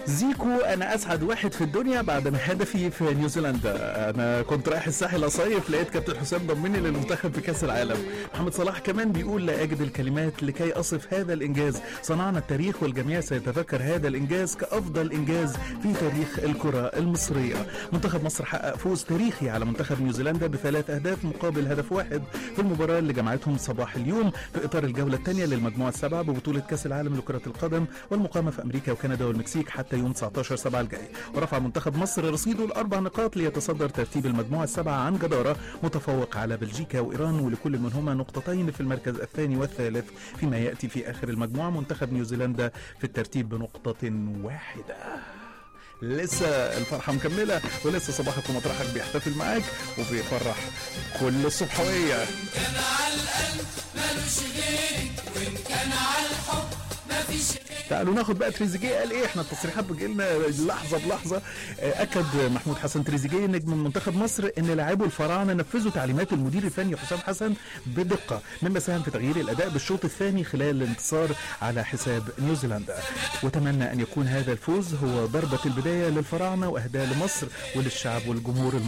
زيكو انا اسعد واحد في الدنيا بعد ما هدفي في نيوزيلندا انا كنت رايح الساحل اصيف لقيت كابتن حسام ضمني للمنتخب في كاس العالم محمد صلاح كمان بيقول لا اجد الكلمات لكي اصف هذا الانجاز صنعنا التاريخ والجميع سيتذكر هذا الانجاز كافضل انجاز في تاريخ الكره المصريه منتخب مصر حقق فوز تاريخي على منتخب نيوزيلندا بثلاث اهداف مقابل هدف واحد في المباراه اللي جمعتهم صباح اليوم في اطار الجوله الثانيه للمجموعه السبعه ببطوله كاس العالم لكره القدم والمقامه في امريكا وكندا والمكسيك حتى يوم 19 7 الجاي ورفع منتخب مصر رصيده الاربع نقاط ليتصدر ترتيب المجموعه السبعه عن جداره متفوق على بلجيكا وايران ولكل منهما نقطتين في المركز الثاني والثالث فيما ياتي في اخر المجموعه منتخب نيوزيلندا في الترتيب بنقطه واحده لسه الفرحه مكمله ولسه صباحك ومطرحك بيحتفل معاك وبيفرح كل الصبحويه كان على القلب ملوش غيرك وان كان على الحب مفيش غيرك تعالوا ناخد بقى تريزيجيه قال ايه احنا التصريحات بتجيلنا لحظه بلحظه آه، اكد محمود حسن تريزيجيه نجم منتخب مصر ان لاعبو الفراعنه نفذوا تعليمات المدير الفني حسام حسن بدقه مما ساهم في تغيير الاداء بالشوط الثاني خلال الانتصار على حساب نيوزيلندا وتمنى ان يكون هذا الفوز هو ضربه البدايه للفراعنه واهداء لمصر وللشعب والجمهور المصري